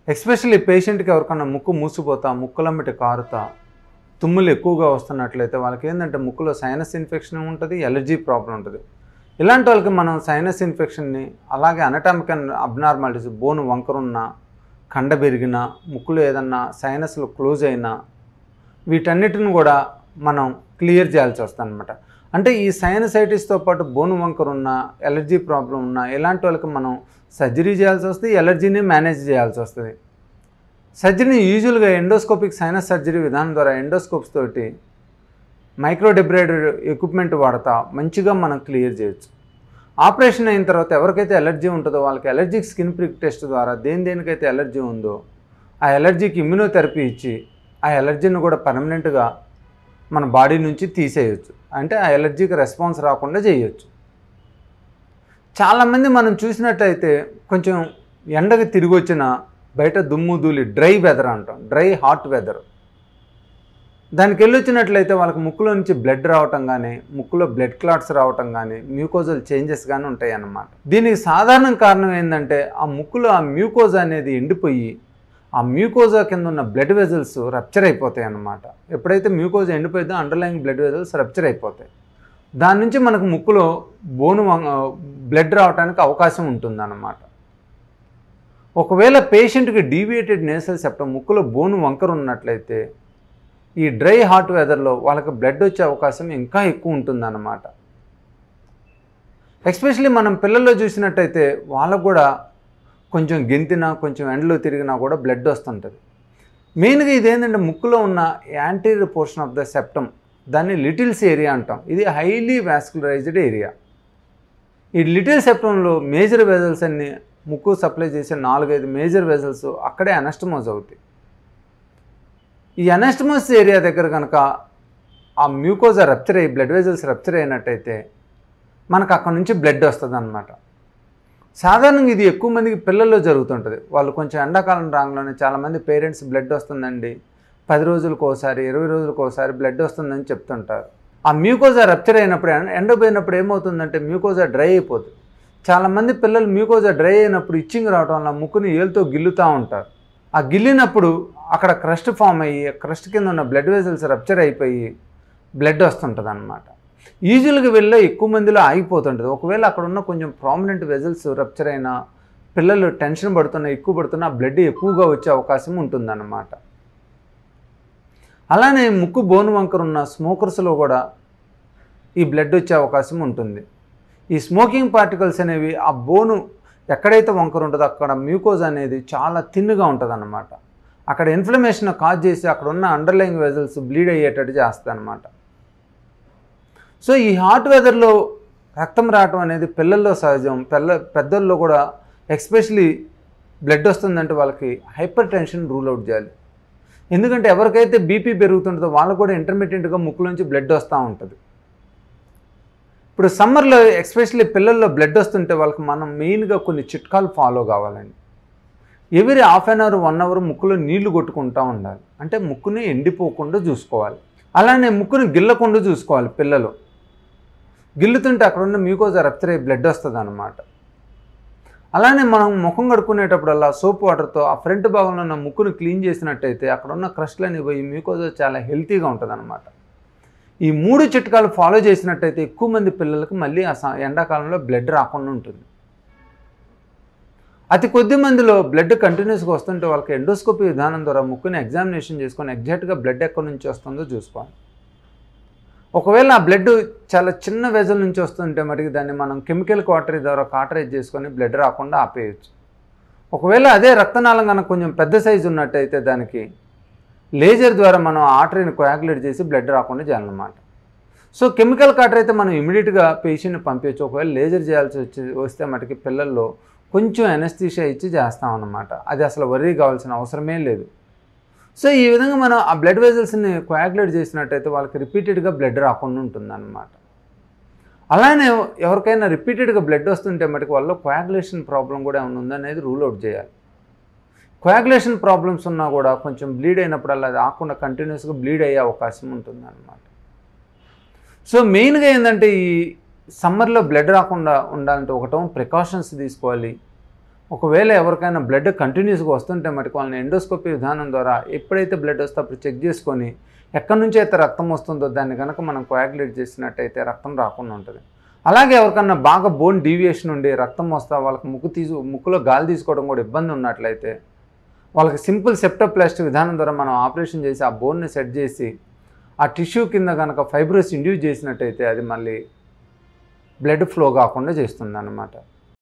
especially పేషెంట్కి ఎవరికన్నా ముక్కు మూసిపోతా ముక్కులమ్మటి కారుతా తుమ్ములు ఎక్కువగా వస్తున్నట్లయితే వాళ్ళకి ఏంటంటే ముక్కులో సైనస్ ఇన్ఫెక్షన్ ఉంటుంది ఎలర్జీ ప్రాబ్లం ఉంటుంది ఇలాంటి వాళ్ళకి మనం సైనస్ ఇన్ఫెక్షన్ని అలాగే అనటామికల్ అబ్నార్మాలిటీస్ బోన్ వంకరున్న కండ పెరిగిన ముక్కులో ఏదన్నా సైనస్లు క్లోజ్ అయినా వీటన్నిటిని కూడా మనం క్లియర్ చేయాల్సి వస్తుంది అనమాట అంటే ఈ సైనసైటిస్తో పాటు బోను వంకర్ ఉన్న ఎలర్జీ ప్రాబ్లం ఉన్న ఇలాంటి వాళ్ళకి మనం సర్జరీ చేయాల్సి వస్తుంది ఎలర్జీని మేనేజ్ చేయాల్సి వస్తుంది సర్జరీని యూజువల్గా ఎండోస్కోపిక్ సైనస్ సర్జరీ విధానం ద్వారా ఎండోస్కోప్స్ తోటి మైక్రోడెబ్రైడర్ ఎక్విప్మెంట్ వాడతా మంచిగా మనం క్లియర్ చేయొచ్చు ఆపరేషన్ అయిన తర్వాత ఎవరికైతే ఎలర్జీ ఉంటుందో వాళ్ళకి ఎలర్జిక్ స్కిన్ ప్రిక్ టెస్ట్ ద్వారా దేని దేనికైతే ఎలర్జీ ఉందో ఆ ఎలర్జీకి ఇమ్యూనోథెరపీ ఇచ్చి ఆ ఎలర్జీని కూడా పర్మనెంట్గా మన బాడీ నుంచి తీసేయచ్చు అంటే ఆ ఎలర్జీకి రెస్పాన్స్ రాకుండా చేయొచ్చు చాలామంది మనం చూసినట్టయితే కొంచెం ఎండకి తిరిగి వచ్చిన బయట దుమ్ము ధూళి డ్రై వెదర్ అంటాం డ్రై హాట్ వెదర్ దానికి వెళ్ళొచ్చినట్లయితే వాళ్ళకి ముక్కులో నుంచి బ్లడ్ రావటం కానీ ముక్కులో బ్లడ్ క్లాట్స్ రావటం కానీ మ్యూకోజల్ చేంజెస్ కానీ ఉంటాయి అన్నమాట దీనికి సాధారణ కారణం ఏంటంటే ఆ ముక్కులో ఆ మ్యూకోజా అనేది ఎండిపోయి ఆ మ్యూకోజా కింద ఉన్న బ్లడ్ వెజల్స్ రప్చర్ అయిపోతాయి అన్నమాట ఎప్పుడైతే మ్యూకోజా ఎండిపోయిందో అండర్లైన్ బ్లడ్ వెజల్స్ రప్చర్ అయిపోతాయి దాని నుంచి మనకు ముక్కులో బోను బ్లడ్ రావడానికి అవకాశం ఉంటుందన్నమాట ఒకవేళ పేషెంట్కి డీవియేటెడ్ నేసల్ సెప్టమ్ ముక్కులో బోను వంకర ఉన్నట్లయితే ఈ డ్రై హాట్ వెదర్లో వాళ్ళకి బ్లడ్ వచ్చే అవకాశం ఇంకా ఎక్కువ ఉంటుందన్నమాట ఎస్పెషలీ మనం పిల్లల్లో చూసినట్టయితే వాళ్ళకు కూడా కొంచెం గెంతినా కొంచెం ఎండలో తిరిగినా కూడా బ్లడ్ వస్తుంటుంది మెయిన్గా ఇది ఏంటంటే ముక్కులో ఉన్న anterior portion of the septum దాన్ని లిటిల్స్ ఏరియా అంటాం ఇది హైలీ వాస్కులరైజ్డ్ ఏరియా ఈ లిటిల్ సెప్టంలో మేజర్ వెజల్స్ అన్ని ముక్కు సప్లై చేసే నాలుగైదు మేజర్ వెజల్స్ అక్కడే అనస్టమోజ్ అవుతాయి ఈ అనస్టమోస్ ఏరియా దగ్గర కనుక ఆ మ్యూకోజా రప్చర్ అయ్యి బ్లడ్ వెజల్స్ రప్చర్ అయినట్టయితే మనకు అక్కడ నుంచి బ్లడ్ వస్తుంది అనమాట సాధారణంగా ఇది ఎక్కువ మందికి పిల్లల్లో జరుగుతుంటుంది వాళ్ళు కొంచెం ఎండాకాలం రాగానే చాలామంది పేరెంట్స్ బ్లడ్ వస్తుందండి పది రోజులకు ఒకసారి ఇరవై రోజులకు ఒకసారి బ్లడ్ వస్తుందని చెప్తుంటారు ఆ మ్యూకోజా రప్చర్ అయినప్పుడు ఎండపోయినప్పుడు ఏమవుతుందంటే మ్యూకోజా డ్రై అయిపోతుంది చాలామంది పిల్లలు మ్యూకోజా డ్రై అయినప్పుడు ఇచ్చింగ్ రావడం వల్ల ముక్కుని ఏలుతో గిల్లుతూ ఉంటారు ఆ గిల్లినప్పుడు అక్కడ క్రస్ట్ ఫామ్ అయ్యి క్రస్ట్ కింద ఉన్న బ్లడ్ వెజల్స్ రప్చర్ అయిపోయి బ్లడ్ వస్తుంటుంది అనమాట యూజువల్గా వెళ్ళి ఎక్కువ మందిలో ఆగిపోతుంటుంది ఒకవేళ అక్కడ ఉన్న కొంచెం ప్రామినెంట్ వెజల్స్ రప్చర్ అయినా పిల్లలు టెన్షన్ పడుతున్నా ఎక్కువ పడుతున్నా బ్లడ్ ఎక్కువగా వచ్చే అవకాశం ఉంటుందన్నమాట అలానే ముక్కు బోను వంకర ఉన్న స్మోకర్స్లో కూడా ఈ బ్లడ్ వచ్చే అవకాశం ఉంటుంది ఈ స్మోకింగ్ పార్టికల్స్ అనేవి ఆ బోను ఎక్కడైతే వంకర ఉంటుందో అక్కడ మ్యూకోజ్ అనేది చాలా థిన్గా ఉంటుంది అన్నమాట అక్కడ ఇన్ఫ్లమేషన్ కాజ్ చేసి అక్కడ ఉన్న అండర్లైన్ వెజల్స్ బ్లీడ్ అయ్యేటట్టు చేస్తాయి అన్నమాట సో ఈ హాట్ వెదర్లో రక్తం రావటం అనేది పిల్లల్లో సహజం పిల్ల పెద్దల్లో కూడా ఎస్పెషలీ బ్లడ్ వస్తుందంటే వాళ్ళకి హైపర్ టెన్షన్ రూల్ అవుట్ చేయాలి ఎందుకంటే ఎవరికైతే బీపీ పెరుగుతుంటుందో వాళ్ళకు కూడా ఇంటర్మీడియట్గా ముక్కులోంచి బ్లడ్ వస్తూ ఉంటుంది ఇప్పుడు సమ్మర్లో ఎస్పెషల్లీ పిల్లల్లో బ్లడ్ వస్తుంటే వాళ్ళకి మనం మెయిన్గా కొన్ని చిట్కాలు ఫాలో కావాలండి every half an hour one hour ముక్కులో నీళ్లు కొట్టుకుంటూ ఉండాలి అంటే ముక్కుని ఎండిపోకుండా చూసుకోవాలి అలానే ముక్కుని గిల్లకుండా చూసుకోవాలి పిల్లలు గిల్లుతుంటే అక్కడ ఉన్న మ్యూకోజా రప్చర్ అయ్యి బ్లడ్ వస్తుంది అనమాట అలానే మనం ముఖం కడుక్కునేటప్పుడల్లా సోప్ వాటర్తో ఆ ఫ్రంట్ భాగంలో ఉన్న ముక్కును క్లీన్ చేసినట్టయితే అక్కడ ఉన్న క్రస్ట్లని పోయి మ్యూకోజా చాలా హెల్తీగా ఉంటుంది అనమాట ఈ మూడు చిట్కాలు ఫాలో చేసినట్టయితే ఎక్కువ మంది పిల్లలకు మళ్ళీ ఆ స- ఎండాకాలంలో బ్లడ్ రాకుండా ఉంటుంది అతి కొద్ది మందిలో బ్లడ్ కంటిన్యూస్గా వస్తుంటే వాళ్ళకి ఎండోస్కోపీ విధానం ద్వారా ముక్కుని ఎగ్జామినేషన్ చేసుకొని ఎగ్జాక్ట్గా బ్లడ్ ఎక్కడి నుంచి వస్తుందో చూసుకోవాలి ఒకవేళ ఆ బ్లడ్ చాలా చిన్న వెజల్ నుంచి వస్తుంటే మటుకు దాన్ని మనం కెమికల్ క్వాటరీ ద్వారా కాటరేజ్ చేసుకొని బ్లడ్ రాకుండా ఆపేయచ్చు ఒకవేళ అదే రక్తనాళం కనుక కొంచెం పెద్ద సైజు ఉన్నట్టయితే దానికి లేజర్ ద్వారా మనం ఆర్టరీని కోయాగులేట్ చేసి బ్లడ్ రాకుండా చేయాలన్నమాట సో కెమికల్ కాటర్ అయితే మనం ఇమీడియట్గా పేషెంట్ని పంపించచ్చు ఒకవేళ లేజర్ చేయాల్సి వచ్చి వస్తే మటుకి పిల్లల్లో కొంచెం ఎనస్థీషియా ఇచ్చి చేస్తామన్నమాట అది అసలు వరీ కావాల్సిన అవసరమే లేదు సో ఈ విధంగా మనం ఆ బ్లడ్ వెజల్స్ని కోయాగులేట్ చేసినట్టయితే వాళ్ళకి రిపీటెడ్గా బ్లడ్ రాకుండా ఉంటుందన్నమాట అలానే ఎవరికైనా రిపీటెడ్గా బ్లడ్ వస్తుంటే మటుకు వాళ్ళలో కోయాగులేషన్ ప్రాబ్లం కూడా ఏమైనా ఉందనేది రూల్ అవుట్ చేయాలి కోయాగులేషన్ ప్రాబ్లమ్స్ ఉన్నా కూడా కొంచెం బ్లీడ్ అయినప్పుడల్లా అది ఆకుండా కంటిన్యూస్గా బ్లీడ్ అయ్యే అవకాశం ఉంటుంది అనమాట సో మెయిన్గా ఏంటంటే ఈ సమ్మర్లో బ్లడ్ రాకుండా ఉండాలంటే ఒకటో ప్రికాషన్స్ తీసుకోవాలి ఒకవేళ ఎవరికైనా బ్లడ్ కంటిన్యూస్గా వస్తుంటే మటుకు వాళ్ళని ఎండోస్కోపీ విధానం ద్వారా ఎప్పుడైతే బ్లడ్ వస్తే అప్పుడు చెక్ చేసుకొని ఎక్కడి నుంచి అయితే రక్తం వస్తుందో దాన్ని కనుక మనం కోయాగులేట్ చేసినట్టయితే రక్తం రాకుండా ఉంటుంది అలాగే ఎవరికన్నా బాగా బోన్ డీవియేషన్ ఉండి రక్తం వస్తా వాళ్ళకి ముక్కు తీసు ముక్కులో గాలి తీసుకోవడం కూడా ఇబ్బంది ఉన్నట్లయితే వాళ్ళకి సింపుల్ సెప్టోప్లాస్టిక్ విధానం ద్వారా మనం ఆపరేషన్ చేసి ఆ బోన్ని సెట్ చేసి ఆ టిష్యూ కింద కనుక ఫైబ్రస్ ఇండ్యూస్ చేసినట్టయితే అది మళ్ళీ బ్లడ్ ఫ్లో కాకుండా చేస్తుంది అన్నమాట